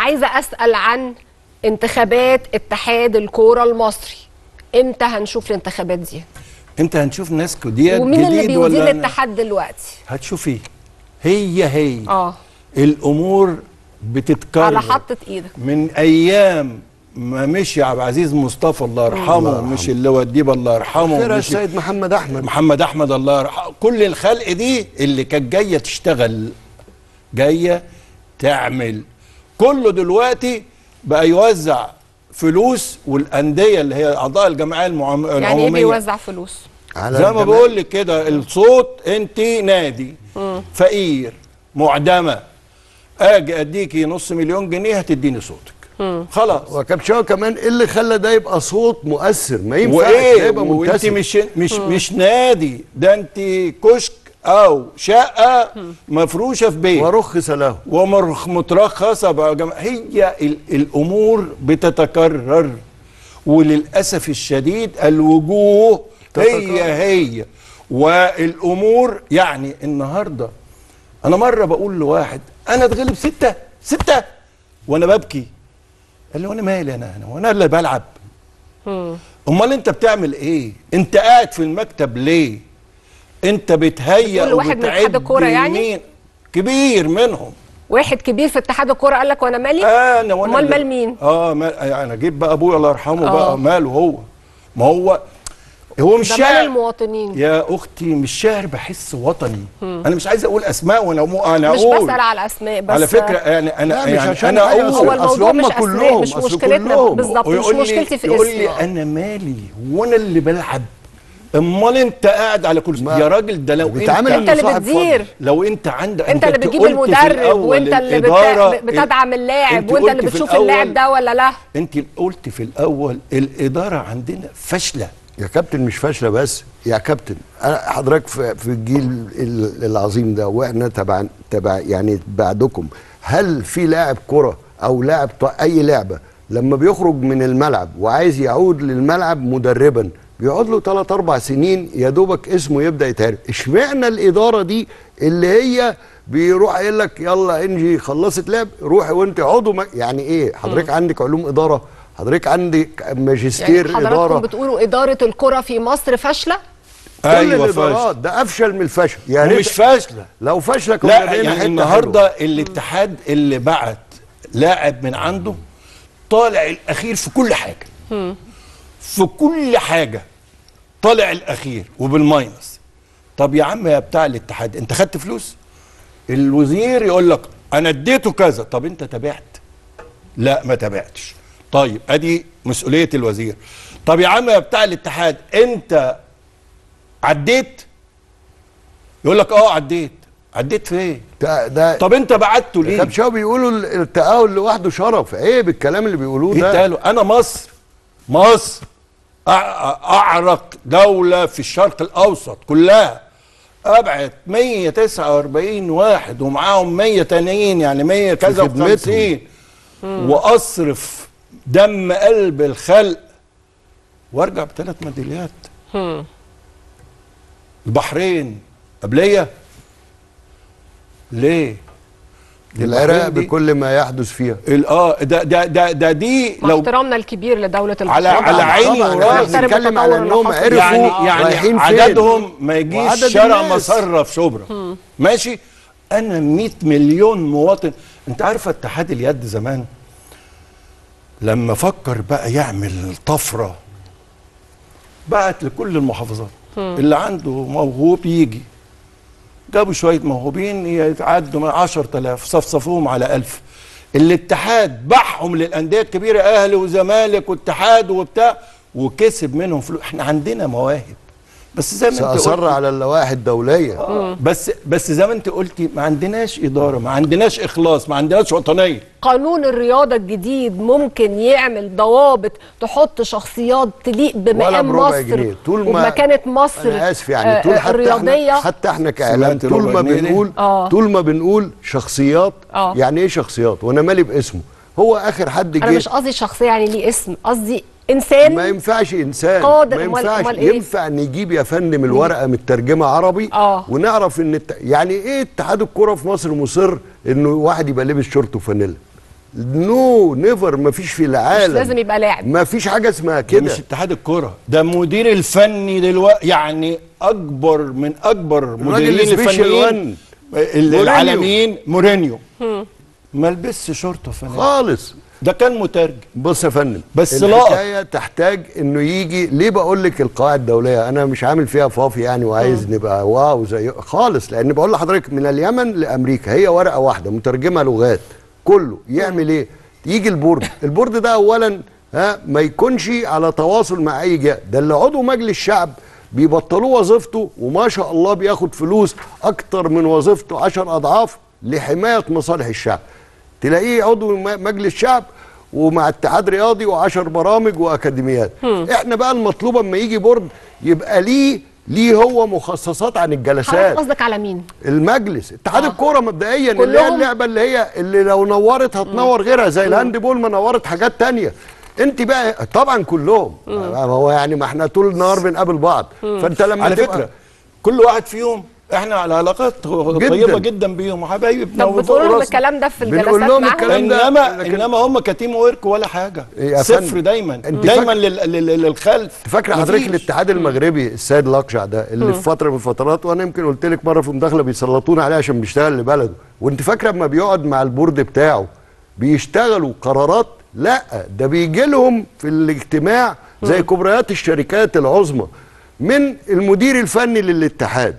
عايزه اسال عن انتخابات اتحاد الكوره المصري امتى هنشوف الانتخابات دي انت هنشوف ناس ديت ومين اللي جديد بيدير ولا الاتحاد دلوقتي هتشوفي هي هي اه الامور بتتكرر على حطة ايدك من ايام ما مشي عبد العزيز مصطفى الله يرحمه مش اللي هو الديب الله يرحمه خيرها مش السيد محمد احمد محمد احمد الله يرحمه كل الخلق دي اللي كانت جايه تشتغل جايه تعمل كله دلوقتي بقى يوزع فلوس والانديه اللي هي اعضاء الجمعيه المعم... يعني ايه العموميه بيوزع فلوس على زي ما الجماعة. بقول لك كده الصوت انت نادي فقير معدمه اجي اديكي نص مليون جنيه هتديني صوتك خلاص وكابتشاو كمان ايه اللي خلى ده يبقى صوت مؤثر ما ينفعش ده وايه يبقى وانت منتسب مش مش مش نادي ده انت كشك او شقه مفروشه في بيت ورخص له ومترخصه بقى جم... هي ال... الامور بتتكرر وللاسف الشديد الوجوه هي هي والامور يعني النهارده انا مره بقول لواحد انا اتغلب سته سته وانا ببكي قال لي وانا مالي انا انا وانا اللي بلعب امال انت بتعمل ايه انت قاعد في المكتب ليه انت بتهيأ بتقول واحد من اتحاد وبتعد الكورة يعني؟ مين كبير منهم واحد كبير في اتحاد الكوره قال لك وانا مالي انا وانا امال اللي- مال مين اه مال يعني اجيب بقى ابويا الله يرحمه آه. بقى ماله هو ما هو هو مش ده مال شاعر المواطنين يا اختي مش شاعر بحس وطني انا مش عايز اقول اسماء وانا مو انا مش اقول بسال على اسماء بس على فكره يعني انا لا، مش يعني عشان انا حاجة، اقول هو أصل الموضوع هم مش اسماء كلهم، مش أصل مشكلتنا كلهم. بالظبط مش ويقول لي مشكلتي في يقول اسمي لي انا مالي وانا اللي بلعب امال انت قاعد على كرسي ما- يا راجل ده لو بيتعامل انت انت اللي صاحب بتدير لو انت عندك انت اللي بتجيب قلت في المدرب الأول وانت اللي الإدارة- بت... بتدعم اللاعب انت وانت اللي قلت في بتشوف الأول- اللاعب ده ولا لا انت قلت في الاول الاداره عندنا فاشله يا كابتن مش فاشله بس يا كابتن انا حضرتك في, في الجيل ال- العظيم ده واحنا تبع تبع يعني بعدكم هل في لاعب كره او لاعب ط- اي لعبه لما بيخرج من الملعب وعايز يعود للملعب مدربا بيقعد له 3 4 سنين يا دوبك اسمه يبدا يتعرف اشمعنى الاداره دي اللي هي بيروح قايل لك يلا انجي خلصت لعب روحي وانت عضو م- يعني ايه حضرتك عندك علوم اداره حضرتك عندك ماجستير يعني اداره حضراتكم بتقولوا اداره الكره في مصر فاشله كل ايوه الادارات فاشله ده افشل من الفشل يا ريت ومش فاشله لو فاشله كنا لا بقينا يعني حتة النهارده حلوة. الاتحاد اللي بعت لاعب من عنده طالع الاخير في كل حاجه في كل حاجه طالع الاخير وبالماينس طب يا عم يا بتاع الاتحاد انت خدت فلوس الوزير يقول لك انا اديته كذا طب انت تابعت لا ما تابعتش طيب ادي مسؤوليه الوزير طب يا عم يا بتاع الاتحاد انت عديت يقول لك اه عديت عديت فين ده ده طب انت بعته ليه كابتن شاو بيقولوا ال- التأهل لوحده شرف عيب الكلام اللي بيقولوه ايه ده قالوا انا مصر مصر أع- اعرق دوله في الشرق الاوسط كلها ابعت 149 واحد ومعاهم 100 تانيين يعني 100 كذا خدمتهم. و50 واصرف دم قلب الخلق وارجع بثلاث ميداليات البحرين قبليه ليه؟ العراق البحرين دي- بكل ما يحدث فيها ال- اه ده ده ده, ده دي مع لو احترامنا الكبير لدوله على- البحرين على عيني طبعاً، وراسي. احنا نحترم بنتكلم التطور على اللي انهم حصل. عرفوا يعني رايحين يعني فين. عددهم ما يجيش وعدد شارع الناس. مسرة في شبرا ماشي انا 100 مليون مواطن انت عارفه اتحاد اليد زمان لما فكر بقى يعمل طفره بعت لكل المحافظات اللي عنده موهوب يجي جابوا شويه موهوبين يتعدوا من 10000 صفصفوهم على 1000 الاتحاد باعهم للانديه الكبيره اهلي وزمالك واتحاد وبتاع وكسب منهم فلوس احنا عندنا مواهب بس زي ما انت سأصر قلت على اللوائح الدولية بس بس زي ما انت قلتي ما عندناش اداره ما عندناش اخلاص ما عندناش وطنيه قانون الرياضة الجديد ممكن يعمل ضوابط تحط شخصيات تليق ولا بمقام بربع مصر جنيه طول ما ومكانة مصر انا اسف يعني آه، طول آه، حتى الرياضية احنا حتى احنا كاعلام سمعت طول ربع ما جنيه دي؟ بنقول آه. طول ما بنقول شخصيات آه. يعني ايه شخصيات وانا مالي باسمه هو اخر حد أنا جه مش قصدي شخصية يعني ليه اسم قصدي إنسان ما ينفعش انسان قادر. ما أمال- ينفعش أمال إيه؟ ينفع نجيب يا فندم الورقه مترجمه عربي آه. ونعرف ان الت... يعني ايه اتحاد الكوره في مصر مصر انه واحد يبقى لابس شورت وفانيلا نو نيفر ما فيش في العالم لازم يبقى لاعب. ما فيش حاجه اسمها ده كده مش اتحاد الكرة ده مدير الفني دلوقتي يعني اكبر من اكبر مديرين سبيشال الفنيين وان. ال- مورينيو. العالميين مورينيو ما لبسش شورت فنان خالص ده كان مترجم بص يا فندم بس الحكايه تحتاج انه يجي ليه بقول لك القواعد الدوليه انا مش عامل فيها فافي يعني وعايز نبقى واو زي خالص لان بقول لحضرتك من اليمن لامريكا هي ورقه واحده مترجمه لغات كله يعمل ايه يجي البورد البورد ده اولا ها ما يكونش على تواصل مع اي جهه ده اللي عضو مجلس الشعب بيبطلوه وظيفته وما شاء الله بياخد فلوس اكتر من وظيفته عشر اضعاف لحمايه مصالح الشعب تلاقيه عضو م- مجلس شعب ومع اتحاد رياضي وعشر برامج واكاديميات احنا بقى المطلوب اما يجي بورد يبقى ليه ليه هو مخصصات عن حضرتك الجلسات قصدك على مين؟ المجلس اتحاد آه. الكوره مبدئيا اللي هي كلهم؟ اللعبه اللي هي اللي لو نورت هتنور غيرها زي الهاند بول ما نورت حاجات تانية انت بقى طبعا كلهم هو يعني ما احنا طول النهار بنقابل بعض فانت لما على تبقى- فكرة كل واحد فيهم احنا على علاقات طيبة جدا بيهم وحبايبنا طب بتقولوا لهم الكلام ده في بنقول الجلسات لهم معاهم؟ الكلام ده. انما لكن- انما هم كتيم ورك ولا حاجه يا صفر فندم، دايما انت دايما فاكر- لل- لل- للخلف فاكر حضرتك مفيش. الاتحاد المغربي السيد الاقشع ده اللي في فتره من الفترات وانا يمكن قلت لك مره في مداخله بيسلطونا عليه عشان بيشتغل لبلده وانت فاكره اما بيقعد مع البورد بتاعه بيشتغلوا قرارات لا ده بيجي لهم في الاجتماع زي كبريات الشركات العظمى من المدير الفني للاتحاد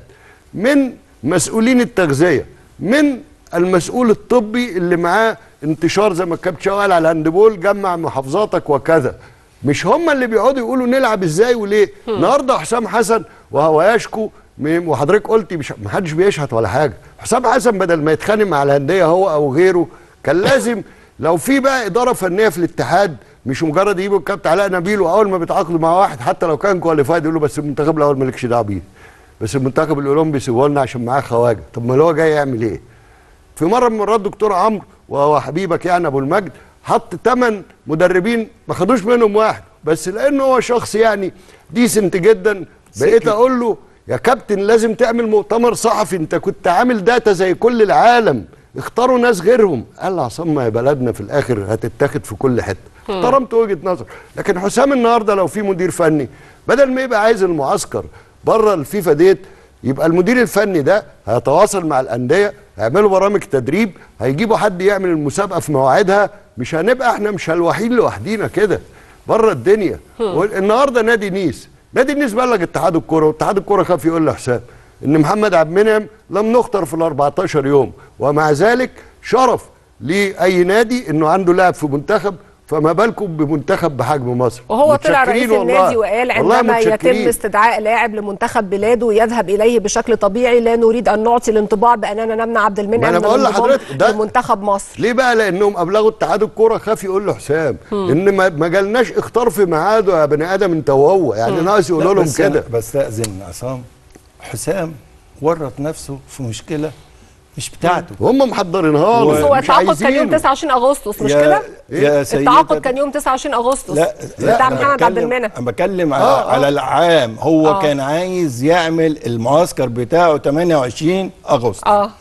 من مسؤولين التغذيه من المسؤول الطبي اللي معاه انتشار زي ما الكابتن شوقي قال على الهاندبول جمع محافظاتك وكذا مش هم اللي بيقعدوا يقولوا نلعب ازاي وليه النهارده حسام حسن وهو يشكو م- وحضرتك قلتي مش ما حدش بيشهد ولا حاجه حسام حسن بدل ما يتخانق مع الانديه هو او غيره كان لازم لو في بقى اداره فنيه في الاتحاد مش مجرد يجيبوا الكابتن علاء نبيل واول ما بيتعاقدوا مع واحد حتى لو كان كواليفايد يقول له بس المنتخب الاول مالكش دعوه بيه بس المنتخب الاولمبي سيبوه لنا عشان معاه خواجه طب ما هو جاي يعمل ايه في مره من المرات دكتور عمرو وهو حبيبك يعني ابو المجد حط ثمان مدربين ما خدوش منهم واحد بس لانه هو شخص يعني ديسنت جدا بقيت اقول له يا كابتن لازم تعمل مؤتمر صحفي انت كنت عامل داتا زي كل العالم اختاروا ناس غيرهم قال لي عصام ما هي بلدنا في الاخر هتتاخد في كل حته احترمت وجهه نظر لكن حسام النهارده لو في مدير فني بدل ما يبقى عايز المعسكر بره الفيفا ديت يبقى المدير الفني ده هيتواصل مع الانديه هيعملوا برامج تدريب هيجيبوا حد يعمل المسابقه في مواعيدها مش هنبقى احنا مش هلوحين لوحدينا كده بره الدنيا النهارده نادي نيس نادي نيس بلغ اتحاد الكوره واتحاد الكوره خاف يقول لحساب ان محمد عبد المنعم لم نختر في ال 14 يوم ومع ذلك شرف لاي نادي انه عنده لاعب في منتخب فما بالكم بمنتخب بحجم مصر وهو طلع رئيس متشكرين والله. النادي وقال والله عندما يتم متشكرين. استدعاء لاعب لمنتخب بلاده يذهب اليه بشكل طبيعي لا نريد ان نعطي الانطباع باننا نمنع عبد ما المنعم أنا من بقول الانضمام لحضرتك ده- لمنتخب مصر ليه بقى لانهم ابلغوا اتحاد الكوره خاف يقول له حسام ان ما ما جالناش اختار في ميعاده يا بني ادم انت وهو يعني ناقص لا، يقولوا لهم بس كده أنا بستأذن عصام حسام ورط نفسه في مشكله مش بتاعته هم محضرينها و- له هو مش التعاقد كان يوم عايزينه. 29 اغسطس مش يا- كده؟ يا سيدة التعاقد كان يوم 29 اغسطس لا بتاع أنا محمد عبد بتكلم- المنعم انا بتكلم على, آه، آه. على العام هو آه. كان عايز يعمل المعسكر بتاعه 28 اغسطس اه